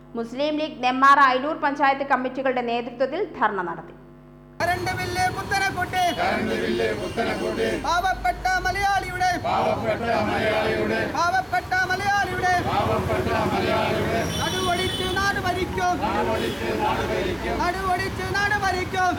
മുസ്ലിം ലീഗ് നെമ്മാറ അയലൂർ പഞ്ചായത്ത് കമ്മിറ്റികളുടെ നേതൃത്വത്തിൽ ധർണ നടത്തി കരണ്ട് ബില്ല് കുത്തനെ കൂട്ടി പാവപ്പെട്ട മലയാളിയുടെ പാവപ്പെട്ട മലയാളിയുടെ നടുവൊടിച്ച് നാട് ഭരിക്കും നടുവൊടിച്ച് നാട് ഭരിക്കും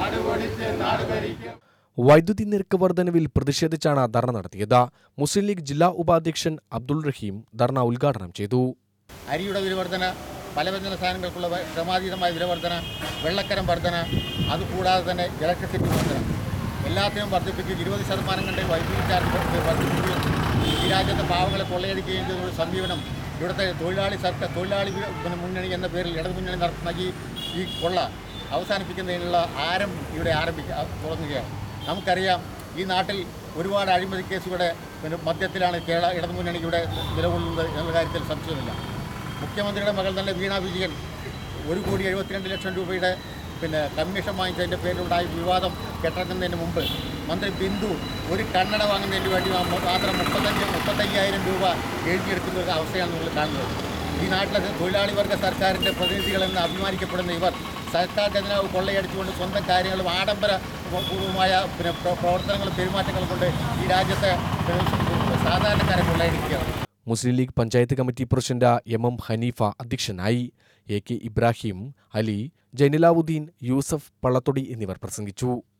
വൈദ്യുതി നിരക്ക് വർധനവിൽ പ്രതിഷേധിച്ചാണ് ധർണ നടത്തിയത് മുസ്ലിം ലീഗ് ജില്ലാ ഉപാധ്യക്ഷൻ അബ്ദുൾ റഹീം ധർണ ഉദ്ഘാടനം ചെയ്തു അരിയുടെ വിലവർധന പലവ്യഞ്ജന സാധനങ്ങൾക്കുള്ള വ- ക്രമാതീതമായ വിലവർധന വെള്ളക്കരം വർധന അതുകൂടാതെ തന്നെ ഇലക്ട്രിസിറ്റി വർധന എല്ലാത്തിനും വർദ്ധിപ്പിച്ച് ഇരുപത് ശതമാനം കണ്ട് വൈദ്യുതി ചാർജ് വ- വർദ്ധിപ്പിക്കുകയും ഈ രാജ്യത്തെ പാവങ്ങളെ കൊള്ളയടിക്കുകയും ചെയ്തൊരു സമീപനം ഇവിടുത്തെ തൊഴിലാളി സർക്കാർ തൊഴിലാളി വി- പിന്നെ മുന്നണി എന്ന പേരിൽ ഇടതു മുന്നണി നടത്തുന്ന ഈ ഈ കൊള്ള അവസാനിപ്പിക്കുന്നതിനുള്ള ആരം ഇവിടെ ആരംഭിക്കുക തുടങ്ങുകയാണ് നമുക്കറിയാം ഈ നാട്ടിൽ ഒരുപാട് അഴിമതി കേസുകളുടെ പിന്നെ മധ്യത്തിലാണ് കേരള ഇടതു മുന്നണി ഇവിടെ നിലകൊള്ളുന്നത് എന്നുള്ള കാര്യത്തിൽ സംശയമില്ല മുഖ്യമന്ത്രിയുടെ മകൾ തന്നെ വീണ വിജയൻ ഒരു കോടി എഴുപത്തിരണ്ട് ലക്ഷം രൂപയുടെ പിന്നെ കമ്മീഷൻ വാങ്ങിച്ചതിൻ്റെ പേരിലുണ്ടായ വിവാദം കെട്ടിറങ്ങുന്നതിന് മുമ്പ് മന്ത്രി ബിന്ദു ഒരു കണ്ണട വാങ്ങുന്നതിന് വേണ്ടി മാ- മാത്രം മുപ്പത്തഞ്ച് മുപ്പത്തയ്യായിരം രൂപ എഴുതിയെടുക്കുന്ന ഒരു അവസ്ഥയാണ് നമ്മൾ കാണുന്നത് ഈ നാട്ടിലെ തൊഴിലാളി വർഗ സർക്കാരിൻ്റെ പ്രതിനിധികളെന്ന് അഭിമാനിക്കപ്പെടുന്ന ഇവർ സർക്കാർ ഖജനാവ് കൊള്ളയടിച്ചുകൊണ്ട് സ്വന്തം കാര്യങ്ങളും ആഡംബര പൂർവമായ പിന്നെ പ്ര- പ്രവർത്തനങ്ങളും പെരുമാറ്റങ്ങളും കൊണ്ട് ഈ രാജ്യത്തെ പിന്നെ സാധാരണക്കാരെ കൊള്ളയടിക്കുകയാണ് Muslim League panchayat committee president M M Haneefa അധ്യക്ഷനായി എ കെ ഇബ്രാഹിം അലി ജൈനലാവുദ്ദീൻ യൂസഫ് പള്ളത്തൊടി എന്നിവർ പ്രസംഗിച്ചു